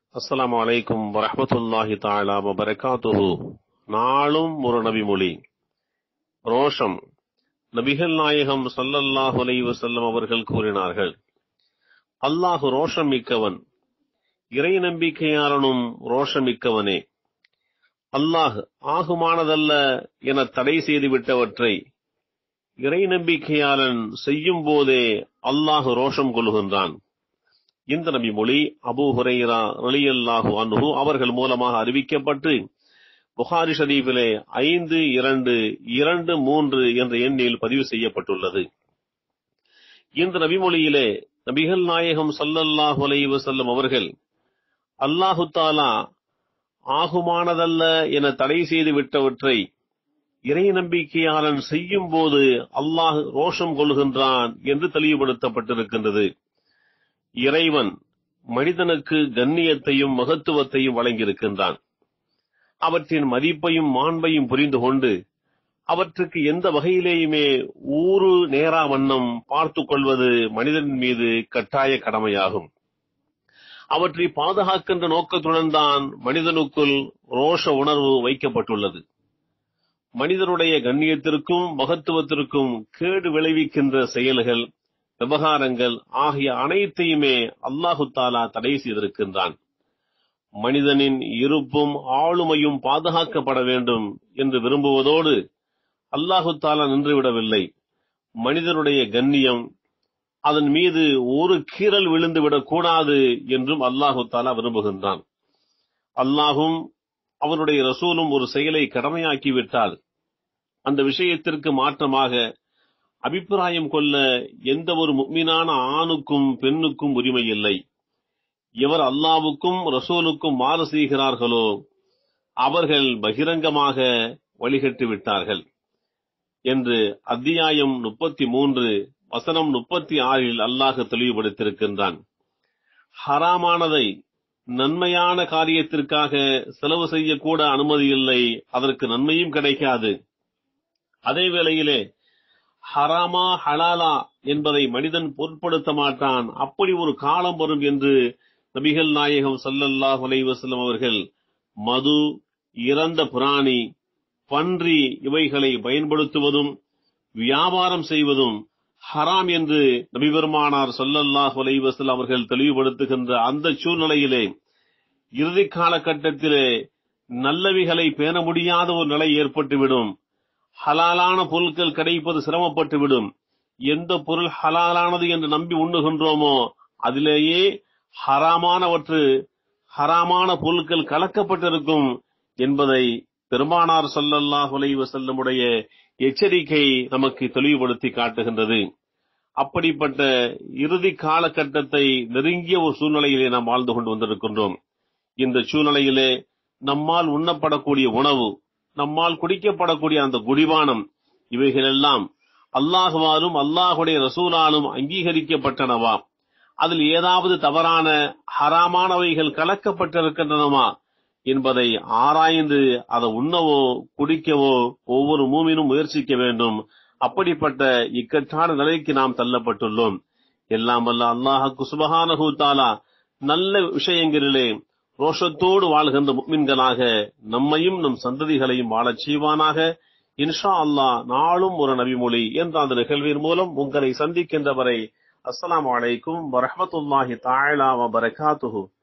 அஸ்ஸலாமு அலைக்கும் வரஹ்மத்துல்லாஹி தஆலா வபரகாத்துஹு நாளும் ஒரு நபிமொழி ரோஷம் நபிகள் நாயகம் ஸல்லல்லாஹு அலைஹி வஸல்லம் அவர்கள் கூறினார்கள் அல்லாஹ் ரோஷம் மிக்கவன் இறை நம்பிக்கையாளனும் ரோஷமிக்கவனே அல்லாஹ் ஆகுமானதல்ல என தடை செய்து விட்டவற்றை இறை நம்பிக்கையாளன் செய்யும் போதே அல்லாஹ் ரோஷம் கொள்கின்றான் இந்த நபி மொழி அபூ ஹுரைரா ரலியல்லாஹு அன்ஹு அவர்கள் மூலமாக அறிவிக்கப்பட்டு புகாரி ஷரீஃபிலே ஐந்து இரண்டு இரண்டு மூன்று என்ற எண்ணில் பதிவு செய்யப்பட்டுள்ளது இந்த நபிமொழியிலே நபிகள் நாயகம் ஸல்லல்லாஹு அலைஹி வஸல்லம் அவர்கள் அல்லாஹு தாலா ஆகுமானதல்ல என தடை செய்து விட்டவற்றை இறை நம்பிக்கையாளன் செய்யும் போது அல்லாஹ் ரோஷம் கொள்கின்றான் என்று தெளிவுபடுத்தப்பட்டிருக்கின்றது இறைவன் மனிதனுக்கு கண்ணியத்தையும் மகத்துவத்தையும் வழங்கியிருக்கின்றான் அவற்றின் மதிப்பையும் மாண்பையும் புரிந்து கொண்டு அவற்றுக்கு எந்த வகையிலேயுமே ஊறு நேரா வண்ணம் பார்த்து கொள்வது மனிதன் மீது கட்டாய கடமையாகும் அவற்றை பாதுகாக்கின்ற நோக்கத்துடன் தான் மனிதனுக்குள் ரோஷ உணர்வு வைக்கப்பட்டுள்ளது மனிதனுடைய கண்ணியத்திற்கும் மகத்துவத்திற்கும் கேடு விளைவிக்கின்ற செயல்கள் விவகாரங்கள் ஆகிய அனைத்தையுமே அல்லாஹு தாலா தடை செய்திருக்கின்றான் மனிதனின் இருப்பும் ஆளுமையும் பாதுகாக்கப்பட வேண்டும் என்று விரும்புவதோடு அல்லாஹு தாலா நின்றுவிடவில்லை மனிதனுடைய கண்ணியம் அதன் மீது ஒரு கீறல் விழுந்துவிடக் கூடாது என்றும் அல்லாஹு தாலா விரும்புகின்றான் அல்லாஹும் அவனுடைய ரசூலும் ஒரு செயலை கடமையாக்கிவிட்டால் அந்த விஷயத்திற்கு மாற்றமாக அபிப்பிராயம் கொள்ள எந்த ஒரு முக்மினான ஆணுக்கும் பெண்ணுக்கும் உரிமை இல்லை எவர் அல்லாவுக்கும் ரசூலுக்கும் மாறு செய்கிறார்களோ அவர்கள் பகிரங்கமாக வழிகட்டு விட்டார்கள் என்று அத்தியாயம் முப்பத்தி மூன்று வசனம் முப்பத்தி ஆறில் அல்லாஹ் தெளிவுபடுத்தியிருக்கின்றான் ஹராமானதை நன்மையான காரியத்திற்காக செலவு செய்யக்கூட அனுமதி இல்லை அதற்கு நன்மையும் கிடைக்காது அதே வேளையிலே ஹராமா ஹலாலா என்பதை மனிதன் பொருட்படுத்த மாட்டான் அப்படி ஒரு காலம் வரும் என்று நபிகள் நாயகம் சல்லல்லாஹ் அலைவசல்லம் அவர்கள் மது இறந்த பிராணி பன்றி இவைகளை பயன்படுத்துவதும் வியாபாரம் செய்வதும் ஹராம் என்று நபிபெருமானார் சொல்லல்லாஹ் அலைவசல் அவர்கள் தெளிவுபடுத்துகின்ற அந்த சூழ்நிலையிலே இறுதி காலகட்டத்திலே நல்லவிகளை பேண முடியாத ஒரு நிலை ஏற்பட்டுவிடும் ஹலாலான பொருட்கள் கிடைப்பது சிரமப்பட்டுவிடும் எந்த பொருள் ஹலாலானது என்று நம்பி உண்ணுகின்றோமோ அதிலேயே ஹராமானவற்று ஹராமான பொருட்கள் கலக்கப்பட்டிருக்கும் என்பதை பெருமானார் சொல்லல்லாஹ் வசல்லமுடைய எச்சரிக்கை நமக்கு தெளிவுபடுத்தி காட்டுகின்றது அப்படிப்பட்ட இறுதி காலகட்டத்தை நெருங்கிய ஒரு சூழ்நிலையிலே நாம் வாழ்ந்து கொண்டு வந்திருக்கின்றோம் இந்த சூழ்நிலையிலே நம்மால் உண்ணப்படக்கூடிய உணவு நம்மால் குடிக்கப்படக்கூடிய அந்த குடிபானம் இவைகளெல்லாம் அல்லாஹுவாலும் அல்லாஹுடைய ரசூலாலும் அங்கீகரிக்கப்பட்டனவா அதில் ஏதாவது தவறான ஹராமானவைகள் கலக்கப்பட்டிருக்கின்றனவா என்பதை ஆராய்ந்து அதை உண்ணவோ குடிக்கவோ ஒவ்வொரு மூமினும் முயற்சிக்க வேண்டும் அப்படிப்பட்ட இக்கட்டான நிலைக்கு நாம் தள்ளப்பட்டுள்ளோம் எல்லாம் வல்ல அல்லாஹு சுபஹானஹூ தாலா நல்ல விஷயங்களிலே ரோஷத்தோடு வாழ்கின்ற முக்மின்களாக நம்மையும் நம் சந்ததிகளையும் வாழச் செய்வானாக இன்ஷா அல்லாஹ் நாளும் ஒரு நபிமொழி என்ற அந்த நிகழ்வின் மூலம் உங்களை சந்திக்கின்ற வரை அஸ்ஸலாமு அலைக்கும் வரஹமத்துல்லாஹி தாயலா வபரகாத்துஹு